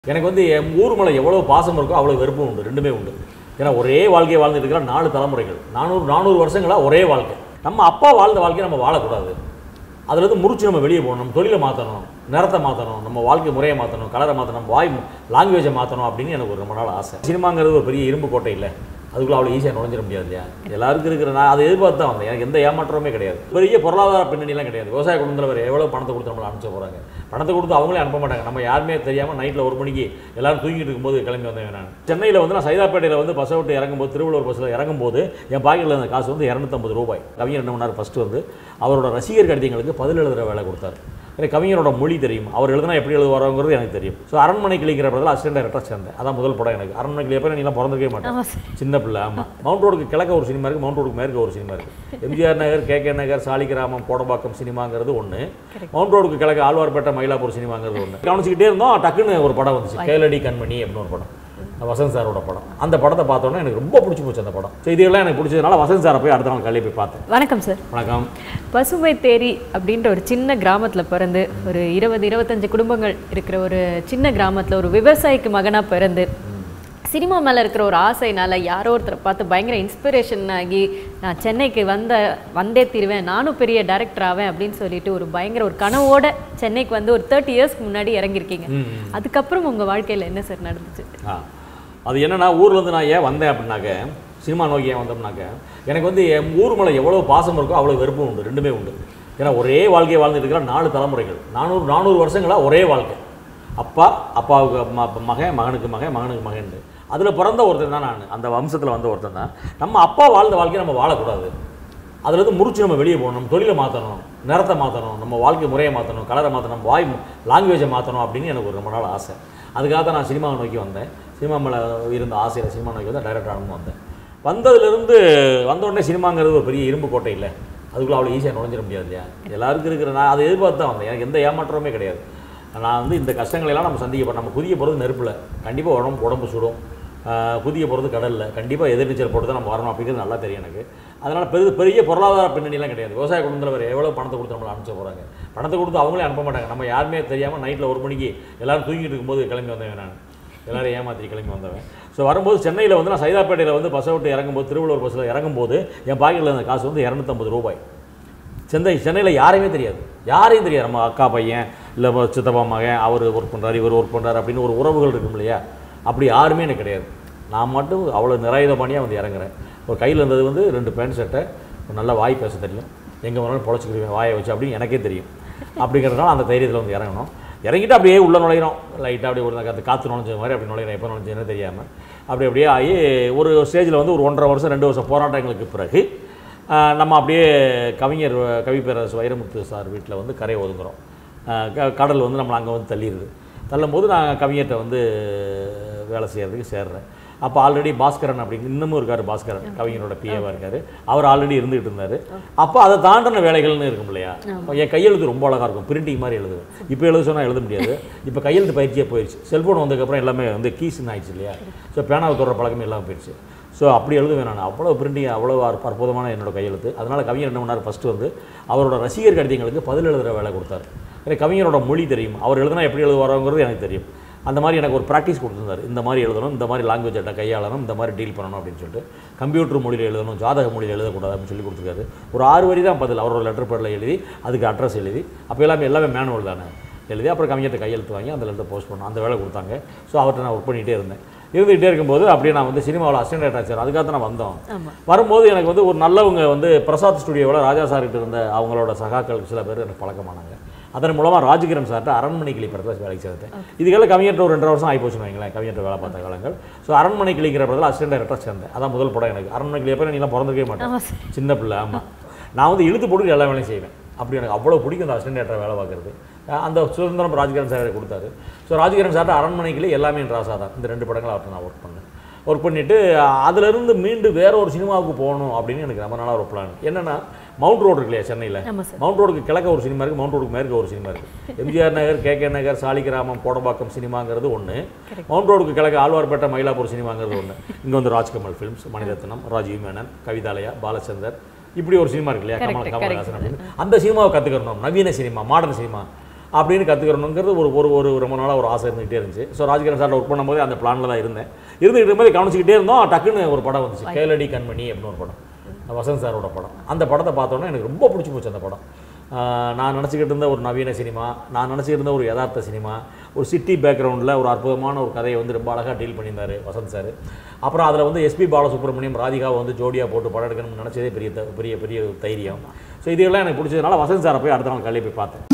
எனக்கு வந்து என் ஊர் மேலே எவ்வளோ பாசம் இருக்கோ அவ்வளோ வெறுப்பும் உண்டு ரெண்டுமே உண்டு ஏன்னா ஒரே வாழ்க்கையை வாழ்ந்துட்டு இருக்கிற நாலு தலைமுறைகள் நானூறு நானூறு வருஷங்களா ஒரே வாழ்க்கை நம்ம அப்பா வாழ்ந்த வாழ்க்கையை நம்ம வாழக்கூடாது அதுல இருந்து முறிச்சு நம்ம வெளியே போகணும் நம்ம தொழிலை மாற்றணும் நிறத்தை மாற்றணும் நம்ம வாழ்க்கை முறையை மாற்றணும் கலரை மாற்றணும் வாய் லாங்குவேஜை மாற்றணும் அப்படின்னு எனக்கு ஒரு ரொம்ப நாள் ஆசை சினிமாங்கிறது ஒரு பெரிய இரும்பு கோட்டை இல்லை அதுக்குள்ள அவ்வளோ ஈஸியாக நுழைஞ்சிட முடியாது இல்லையா எல்லாருக்கும் இருக்கிற நான் அதை எதிர்பார்த்து தான் வந்தேன் எனக்கு எந்த ஏமாற்றமே கிடையாது பெரிய பொருளாதார பின்னணிலாம் கிடையாது விவசாய குடும்பத்தில் வேறு எவ்வளோ பணத்தை கொடுத்து நம்மளை அனுப்பிச்சு போகிறாங்க பணத்தை கொடுத்து அவங்களே அனுப்ப மாட்டாங்க நம்ம யாருமே தெரியாமல் நைட்டில் ஒரு மணிக்கு எல்லாரும் தூங்கிட்டு இருக்கும்போது கிளம்பி வந்தேன் நான் சென்னையில் வந்து நான் சைதாப்பேட்டையில் வந்து பஸ்ஸை விட்டு இறங்கும்போது திருவள்ளூர் பஸ்ஸில் இறங்கும்போது என் பாக்கெட்டில் இருந்த காசு வந்து இரநூத்தம்பது ரூபாய் கவிஞர் என்ன பண்ணார் ஃபஸ்ட்டு வந்து அவரோட ரசிகர் கடிதங்களுக்கு பதில் எழுதுகிற வேலை கொடுத்தாரு எனக்கு கவிஞரோட மொழி தெரியும் அவர் எழுதுனா எப்படி எழுதுவாரோங்கிறது எனக்கு தெரியும் ஸோ அரண்மனை கிளிக்கிற படத்தில் அசிஸ்டன்ட் டைரக்டர் சேர்ந்தேன் அதான் முதல் படம் எனக்கு அரண்மனை கிளியப்ப நீலாம் பிறந்திருக்கவே மாட்டேன் ஆமா சார் சின்ன பிள்ளை ஆமாம் மவுண்ட் ரோடுக்கு கிழக்க ஒரு சினிமா இருக்குது மவுண்ட் ரோடுக்கு மேற்கு ஒரு சினிமா இருக்குது எம்ஜிஆர் நகர் கே கே நகர் சாலிகிராமம் கோடம்பாக்கம் சினிமாங்கிறது ஒன்று மவுண்ட் ரோடுக்கு கிழக்கு ஆழ்வார்பேட்டை மயிலாப்பூர் சினிமாங்கிறது ஒன்று கவனிச்சுக்கிட்டே இருந்தோம் டக்குன்னு ஒரு படம் வந்துச்சு கேளடி கண்மணி அப்படின்னு ஒரு படம் வசந்த் சாரோட படம் அந்த படத்தை பார்த்தோன்னே எனக்கு ரொம்ப பிடிச்சி போச்சு அந்த படம் செய்திகள்லாம் எனக்கு பிடிச்சதுனால வசந்த் சாரை போய் அடுத்த நாள் கல்வி போய் பார்த்தேன் வணக்கம் சார் வணக்கம் பசுமை தேரி அப்படின்ற ஒரு சின்ன கிராமத்துல பிறந்து ஒரு இருபது இருபத்தஞ்சு குடும்பங்கள் இருக்கிற ஒரு சின்ன கிராமத்துல ஒரு விவசாயிக்கு மகனா பிறந்து சினிமா மேல இருக்கிற ஒரு ஆசைனால யாரோ ஒருத்தரை பார்த்து பயங்கர இன்ஸ்பிரேஷன் ஆகி நான் சென்னைக்கு வந்த வந்தே தீருவேன் நானும் பெரிய டைரக்டர் ஆவேன் அப்படின்னு சொல்லிட்டு ஒரு பயங்கர ஒரு கனவோட சென்னைக்கு வந்து ஒரு தேர்ட்டி இயர்ஸ்க்கு முன்னாடி இறங்கியிருக்கீங்க ம், அதுக்கப்புறம் உங்க வாழ்க்கையில என்ன சார் நடந்துச்சு ஆ அது என்னன்னா ஊர்ல இருந்து நான் ஏன் வந்தேன் அப்படின்னாக்க சினிமா நோக்கி ஏன் வந்தோம்னாக்க எனக்கு வந்து என் ஊர் மேலே எவ்வளோ பாசம் இருக்கோ அவ்வளோ வெறுப்பும் உண்டு ரெண்டுமே உண்டு ஏன்னா ஒரே வாழ்க்கையை வாழ்ந்துட்டு இருக்கிற நாலு தலைமுறைகள் நானூறு நானூறு வருஷங்களா ஒரே வாழ்க்கை அப்பா அப்பாவுக்கு ம- மகன் மகனுக்கு மகன் மகனுக்கு மகன் அதில் பிறந்த ஒருத்தன் தான் நான் அந்த வம்சத்தில் வந்த ஒருத்தன் தான் நம்ம அப்பா வாழ்ந்த வாழ்க்கையை நம்ம வாழக்கூடாது அதுலேருந்து முறிச்சு நம்ம வெளியே போகணும் நம்ம தொழிலை மாற்றணும் நிறத்தை மாற்றணும் நம்ம வாழ்க்கை முறையை மாற்றணும் கலரை மாற்றணும் வாய் லாங்குவேஜை மாற்றணும் அப்படின்னு எனக்கு ஒரு ரொம்ப நாள் ஆசை அதுக்காக தான் நான் சினிமாவை நோக்கி வந்தேன் சினிமா மேலே இருந்த ஆசையில் சினிமா நோக்கி வந்து டைரக்டர் ஆகணும் வந்தேன் வந்ததுலேருந்து வந்த உடனே சினிமாங்கிறது ஒரு பெரிய இரும்பு கோட்டை இல்லை அதுக்குள்ள அவ்வளோ ஈஸியாக நுழைஞ்சிட முடியாது இல்லையா எல்லாருக்கும் இருக்கிற நான் அதை எதிர்பார்த்து தான் வந்தேன் எனக்கு எந்த ஏமாற்றமே கிடையாது நான் வந்து இந்த கஷ்டங்களை எல்லாம் நம்ம சந்திக்க போறோம் நம்ம குதிக்க போகிறது நெருப்பில் கண்டிப்பாக உடம்பு உடம்பு சுடும் ஆஹ் குதிக்க போகிறது கடலில் கண்டிப்பாக எதிர்நீச்சல் போட்டு தான் நம்ம வரணும் அப்படிங்கிறது நல்லா தெரியும் எனக்கு அதனால் பெரிய பெரிய பொருளாதார பின்னணிலாம் கிடையாது விவசாய குடும்பத்தில் வேறு எவ்வளோ பணத்தை கொடுத்து நம்மளை அனுப்பிச்சு போகிறாங்க பணத்தை கொடுத்து அவங்களே அனுப்ப மாட்டாங்க நம்ம யாருமே தெரியாமல் நைட்டில் ஒரு மணிக்கு எல்லாரும் தூங்கிட்டு இருக்கும்போது கிளம்பி வந்தவன் நான் எல்லாரும் ஏமாற்றி கிளம்பி வந்தவன் ஸோ வரும்போது சென்னையில் வந்து நான் சைதாப்பேட்டையில் வந்து பஸ்ஸை விட்டு இறங்கும்போது திருவள்ளூர் பஸ்ஸில் இறங்கும்போது என் பாக்கெட்டில் இருந்த காசு வந்து இரநூத்தம்பது ரூபாய் சென்னை சென்னையில் யாரையுமே தெரியாது யாரையும் தெரியாது நம்ம அக்கா பையன் இல்லை சித்தப்பா மகன் அவர் ஒர்க் பண்ணுறாரு இவர் ஒர்க் பண்ணுறாரு அப்படின்னு ஒரு உறவுகள் இருக்கும் இல்லையா அப்படி யாருமே எனக்கு கிடையாது நான் மட்டும் அவ்வளோ நிராயுதபாணியாக வந்து இறங்குறேன் ஒரு கையில் இருந்தது வந்து ரெண்டு பேண்ட் சட்டை ஒரு நல்ல வாய் பேச தெரியும் எங்கே வேணாலும் பொழைச்சிக்கிடுவேன் வாயை வச்சு அப்படின்னு எனக்கே தெரியும் அப்படிங்கிறதுனால அந்த தைரியத்தில் வந்து இறங்கணும் இறங்கிட்டு அப்படியே உள்ளே நுழைகிறோம் லைட்டாக அப்படியே ஒரு காற்று காற்று நுழைஞ்ச மாதிரி அப்படி நுழைகிறேன் எப்போ நுழைஞ்சதுன்னு தெரியாமல் அப்படி அப்படியே ஆகி ஒரு ஸ்டேஜில் வந்து ஒரு ஒன்றரை வருஷம் ரெண்டு வருஷம் போராட்டங்களுக்கு பிறகு ஆஹ் நம்ம அப்படியே கவிஞர் கவிப்பேரரசு வைரமுத்து சார் வீட்டில் வந்து கரை ஒதுங்குறோம் ஆஹ் க- கடல் வந்து நம்மளை அங்கே வந்து தள்ளிடுது தள்ளும்போது நான் கவிஞர்கிட்ட வந்து வேலை செய்கிறதுக்கு சேர்றேன் அப்போ ஆல்ரெடி பாஸ்கரன் அப்படிங்க இன்னமும் இருக்கார் பாஸ்கரன் கவிஞரோட பிஏவாக இருக்கார் அவர் ஆல்ரெடி இருந்துகிட்டு இருந்தார் அப்போ அதை தாண்டின வேலைகள்னு இருக்கும் இல்லையா என் கையெழுத்து ரொம்ப அழகாக இருக்கும் பிரிண்டிங் மாதிரி எழுதுவேன் இப்போ எழுத சொன்னால் எழுத முடியாது இப்போ கையெழுத்து பயிற்சியாக போயிடுச்சு செல்ஃபோன் வந்ததுக்கப்புறம் எல்லாமே வந்து கீஸ்ன்னு ஆயிடுச்சு இல்லையா ஸோ பேனாவை தொடர பழக்கமே இல்லாமல் போயிடுச்சு ஸோ அப்படி எழுதுவேன் நான் அவ்வளோ பிரிண்டிங் அவ்வளோ அற்ப- அற்புதமான என்னோட கையெழுத்து அதனால் கவிஞர் என்ன பண்ணார் ஃபஸ்ட்டு வந்து அவரோட ரசிகர் கடிதங்களுக்கு பதில் எழுதுகிற வேலை கொடுத்தாரு எனக்கு கவிஞரோட மொழி தெரியும் அவர் எழுதுனா எப்படி எழுதுவாரோங்கிறது எனக்கு தெரியும் அந்த மாதிரி எனக்கு ஒரு ப்ராக்டிஸ் கொடுத்துருந்தாரு இந்த மாதிரி எழுதணும் இந்த மாதிரி லாங்குவேஜ் கையாளணும் இந்த மாதிரி டீல் பண்ணணும் அப்படின்னு சொல்லிட்டு கம்ப்யூட்டர் மொழியில் எழுதணும் ஜாதக மொழியில் எழுதக்கூடாது அப்படின்னு சொல்லி கொடுத்துருக்காரு ஒரு ஆறு வரி தான் பதில் அவரோட லெட்டர் பேடில் எழுதி அதுக்கு அட்ரஸ் எழுதி அப்போ எல்லாமே எல்லாமே மேனுவல் தானே எழுதி அப்புறம் கவிஞர்கிட்ட கையெழுத்து வாங்கி அந்த லெட்டர் போஸ்ட் பண்ணோம் அந்த வேலை கொடுத்தாங்க ஸோ அவர்கிட்ட நான் ஒர்க் பண்ணிகிட்டே இருந்தேன் இருந்துகிட்டே இருக்கும்போது அப்படியே நான் வந்து சினிமாவில் அசிஸ்டன்ட் டைரக்டர் சார் அதுக்காக தான் நான் வந்தோம் ஆமா வரும்போது எனக்கு வந்து ஒரு நல்லவங்க வந்து பிரசாத் ஸ்டுடியோவில் ராஜா சார்கிட்ட இருந்த அவங்களோட சகாக்கள் சில பேர் எனக்கு பழக்கமானாங்க அதன் மூலமாக ராஜகிரண் சார்கிட்ட அரண்மனை கிளி படத்தில் வேலைக்கு சேர்த்தேன் இதுக்கெல்லாம் கவிஞர்கிட்ட ஒரு ரெண்டரை வருஷம் ஆகி போச்சுன்னு வைங்களேன் கவிஞர்கிட்ட வேலை பார்த்த காலங்கள் ஸோ அரண்மனை கிளிக்கிற படத்தில் அசிஸ்டன்ட் டைரக்டர் சேர்ந்தேன் அதான் முதல் படம் எனக்கு அரண்மனை கிளி எப்போ நீலாம் பிறந்திருக்கவே மாட்டேன் ஆமா சார் சின்ன பிள்ளை ஆமாம் நான் வந்து இழுத்து போட்டு எல்லா வேலையும் செய்வேன் அப்படி எனக்கு அவ்வளோ பிடிக்கும் அந்த அசிஸ்டன்ட் டேரக்டர் வேலை பார்க்குறது அந்த சுதந்திரம் ராஜகிரண் சார் எனக்கு கொடுத்தாரு ஸோ ராஜகிரண் சார்ட்ட அரண்மனைக்கிலே எல்லாமே என் ராசா தான் இந்த ரெண்டு படங்கள் அவர்கிட்ட நான் ஒர்க் பண்ணேன் ஒர்க் பண்ணிவிட்டு அதிலிருந்து மீண்டு வேற ஒரு சினிமாவுக்கு போகணும் அப்படின்னு எனக்கு ரொம்ப நாளாக ஒரு பிளான் என்னென்னா மவுண்ட் ரோடு இருக்கு இல்லையா சென்னையில் ஆமா சார் மவுண்ட் ரோடுக்கு கிழக்க ஒரு சினிமா இருக்குது மவுண்ட் ரோடுக்கு மேற்கு ஒரு சினிமா இருக்குது எம்ஜிஆர் நகர் கே கே நகர் சாலிகிராமம் கோடம்பாக்கம் சினிமாங்கிறது ஒன்று மவுண்ட் ரோடுக்கு கிழக்கு ஆழ்வார்பேட்டை மயிலாப்பூர் சினிமாங்கிறது ஒன்று இங்கே வந்து ராஜ்கமல் ஃபிலிம்ஸ் மணிரத்னம் ராஜீவ் மேனன் கவிதாலயா பாலச்சந்தர் இப்படி ஒரு சினிமா இருக்கு இல்லையா Correct, கமல் correct. கமல்ஹாசன் அப்படின்னு அந்த சினிமாவை கற்றுக்கணும் நவீன சினிமா மாடர்ன் சினிமா அப்படின்னு கற்றுக்கணுங்கிறது ஒரு ஒரு ஒரு ரொம்ப நாளாக ஒரு ஆசை இருந்துகிட்டே இருந்துச்சு ஸோ ராஜ்கிரண் சார் ஒர்க் பண்ணும்போது அந்த பிளானில் தான் இருந்தேன் இருந்துகிட்டு இருக்கும்போது கவனிச்சிக்கிட்டே இருந்தோம் டக்குன்னு ஒரு படம் வந்துச்சு கேளடி கண்மணி அப்படின்னு ஒரு படம் வசந்த் சாரோட படம் அந்த படத்தை பார்த்தோன்னே எனக்கு ரொம்ப பிடிச்சி போச்சு அந்த படம் ஆஹ் நான் நினச்சிக்கிட்டு இருந்த ஒரு நவீன சினிமா நான் நினச்சிக்கிட்டு இருந்த ஒரு யதார்த்த சினிமா ஒரு சிட்டி பேக்ரவுண்டில் ஒரு அற்புதமான ஒரு கதையை வந்து ரொம்ப அழகாக டீல் பண்ணியிருந்தார் வசந்த் சார் அப்புறம் அதில் வந்து எஸ்பி பாலசுப்ரமணியம் ராதிகாவை வந்து ஜோடியாக போட்டு படம் எடுக்கணும்னு நினச்சதே பெரிய த- பெரிய பெரிய தைரியம் ஸோ இதெல்லாம் எனக்கு பிடிச்சதுனால வசந்த் சாரை போய் அடுத்த நாள் காலையில் போய் பார்த்தேன்